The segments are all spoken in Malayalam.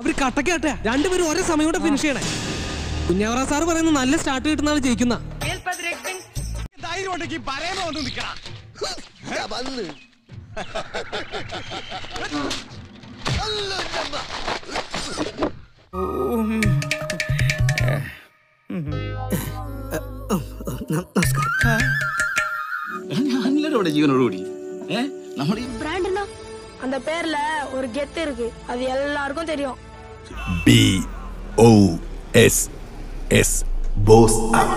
അവര് കട്ടക്കാട്ടെ രണ്ടുപേരും ഒരേ സമയം കൊണ്ട് ഫിനിഷ് ചെയ്യണേ കുഞ്ഞാവറ സാർ പറയുന്നത് നല്ല സ്റ്റാർട്ട് കിട്ടുന്ന ആൾ ജയിക്കുന്ന ധൈര്യം ഉണ്ടെങ്കിൽ പറയുമ്പോ വന്ന് നിൽക്കണം എല്ലാരോட ജീവനോടുകൂടി ഏ നമ്മൾ ഈ பிராண்ட்னா அந்த பேர்ல ஒரு கெத்து இருக்கு அது எல்லாருக்கும் தெரியும் B O S S Boss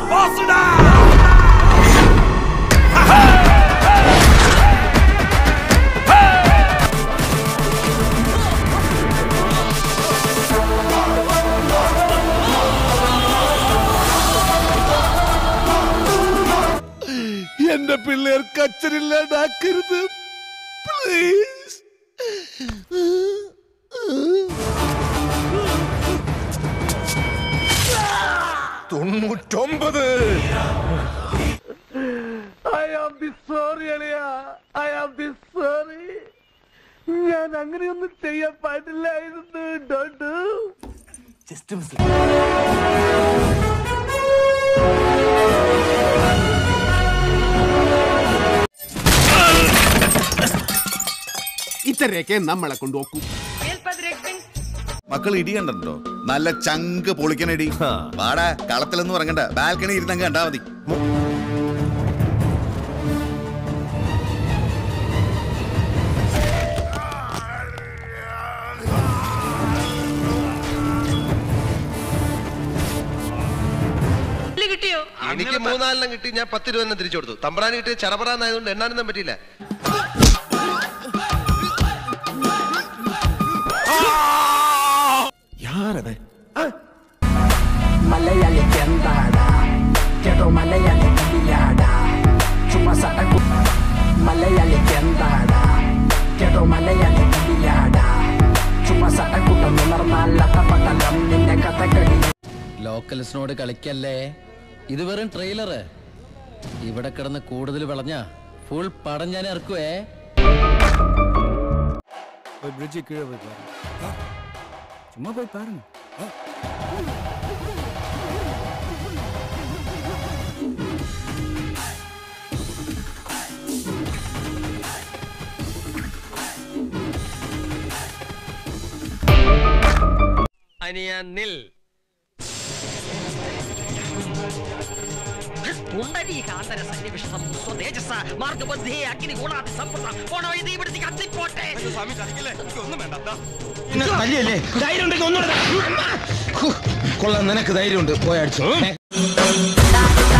എന്റെ പിള്ളേർക്ക് അച്ഛനില്ലാണ്ടാക്കരുത് പ്ലീസ് തൊണ്ണൂറ്റൊമ്പത് ഐ ആം ബി സോറി അളിയ ഐ ആം ബി സോറി ഞാൻ അങ്ങനെയൊന്നും ചെയ്യാൻ പാടില്ലായിരുന്നു ഡോണ്ട് ഇത്രയൊക്കെ നമ്മളെ കൊണ്ടുപോക്കൂ മക്കൾ ഇടി കണ്ടോ നല്ല ചങ്ക് പൊളിക്കണ ഇടി വാടാ കളത്തിലൊന്നും ഇറങ്ങണ്ട ബാൽക്കണി ഇരുന്നങ്ങ് കണ്ടാ മതി എനിക്ക് മൂന്നാലെണ്ണം കിട്ടി ഞാൻ പത്ത് രൂപ തന്നെ തിരിച്ചു കൊടുത്തു തമ്പ്രാന് കിട്ടിയ ചടപറാന്നായതുകൊണ്ട് എണ്ണാനൊന്നും പറ്റിയില്ല മലയാളിക്ക് എന്താടാ കേട്ടോ മലയാളി കിടിയാടാ ചുമ്മാ സടക്കു മലയാളിക്ക് എന്താടാ കേട്ടോ മലയാളി കിടിയാടാ ചുമ്മാ സടക്കൂട്ടം നിലർന്നാൽ അട്ടപ്പട്ടലം നിന്റെ കഥകളി ലോക്കൽസിനോട് കളിക്കല്ലേ ഇത് വെറും ട്രെയിലറ് ഇവിടെ കിടന്ന് കൂടുതൽ വിളഞ്ഞ ഫുൾ പടം ഞാൻ ഇറക്കുവേ അനിയ നിൽ പുണ്ടരീകാന്തര സന്നിവിഷ്ടം സ്വതേജസ മാർഗബുദ്ധി അഗ്നി ഗുണാതി സമ്പൃത പോണവഴി തീ പിടിച്ച് കത്തിപ്പോട്ടെ സ്വാമി ചതിക്കില്ലേ ഒന്നും വേണ്ട തല്ലിയല്ലേ ധൈര്യം ഉണ്ടെങ്കിൽ ഒന്നുകൂടെ കൊള്ളാം നിനക്ക് ധൈര്യമുണ്ട് പോയടിച്ചു